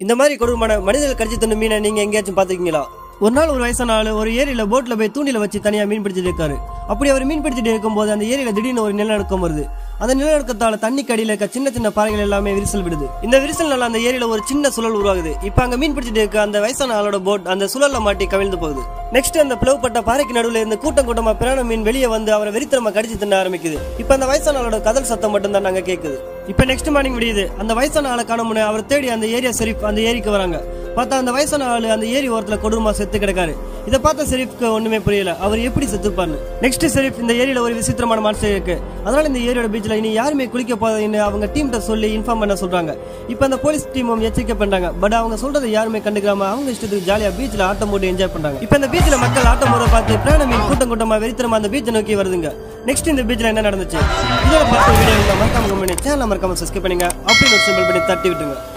இந்த மாதிரி கொடூரமான மனிதர்கள் கடிச்சு தின்னு மீனை நீங்க எங்கேயாச்சும் பாத்துக்கீங்களா ஒரு நாள் ஒரு வயசான ஆளு ஒரு ஏரியில போட்ல போய் தூண்டில வச்சு தனியா மீன் பிடிச்சிட்டு இருக்காரு அப்படி அவர் மீன் பிடிச்சிட்டு இருக்கும்போது அந்த ஏரியில திடீர்னு ஒரு நிலநடுக்கம் வருது அந்த நிலநடுக்கத்தால தண்ணிக்கு அடியில இருக்க சின்ன சின்ன பாறைகள் எல்லாமே விரிசல் விடுது இந்த விரிசல்னால அந்த ஏரியில ஒரு சின்ன சுழல் உருவாகுது இப்ப அங்க மீன் பிடிச்சிட்டு இருக்க அந்த வயசான ஆளோட போட் அந்த சுழல்ல மாட்டி கவிழ்ந்து போகுது நெக்ஸ்ட் அந்த பிளவுப்பட்ட பாறைக்கு நடுவுல இருந்து கூட்டம் கூட்டமா பிராண மீன் வெளியே வந்து அவரை வெறித்தனமா கடிச்சு தின்ன ஆரம்பிக்குது இப்ப அந்த வயசான ஆளோட கதல் சத்தம் மட்டும் தான் நாங்க கேக்குது இப்ப நெக்ஸ்ட் மார்னிங் விடியுது அந்த வயசான ஆளை காணமுன்னு அவர் தேடி அந்த ஏரியா ஷெரீஃப் அந்த ஏரிக்கு வராங்க பார்த்தா அந்த வயசான ஆளு அந்த ஏரி ஓரத்துல கொடூரமா செத்து கிடக்காரு இதை பார்த்த ஷெரீஃப்க்கு ஒண்ணுமே புரியல அவர் எப்படி செத்துப்பார்னு நெக்ஸ்ட் ஷெரீஃப் இந்த ஏரியில ஒரு விசித்திரமான மான்ஸ்டர் இருக்கு அதனால இந்த ஏரியோட பீச்ல இனி யாருமே குளிக்க போதாதுன்னு அவங்க டீம்கிட்ட சொல்லி இன்ஃபார்ம் பண்ண சொல்றாங்க இப்போ அந்த போலீஸ் டீமும் எச்சரிக்கை பண்றாங்க பட் அவங்க சொல்றதை யாருமே கண்டுக்காம அவங்க இஷ்டத்துக்கு ஜாலியா பீச்ல ஆட்டம் போட்டு என்ஜாய் பண்றாங்க இப்போ இந்த பீச்ல மக்கள் ஆட்டம் போட பார்த்து பிராண மீன் கூட்டம் கூட்டமா வெறித்தனமா அந்த பீச்சை நோக்கி வருதுங்க நெக்ஸ்ட் இந்த பீச்ல என்ன நடந்துச்சு இதோட பார்த்த வீடியோ மறக்காம கமெண்ட் சேனல் மறக்காம சப்ஸ்கிரைப் பண்ணுங்க அப்படின்னு ஒரு சிம்பிள் பண்ணி தட்டி விட்டுங்க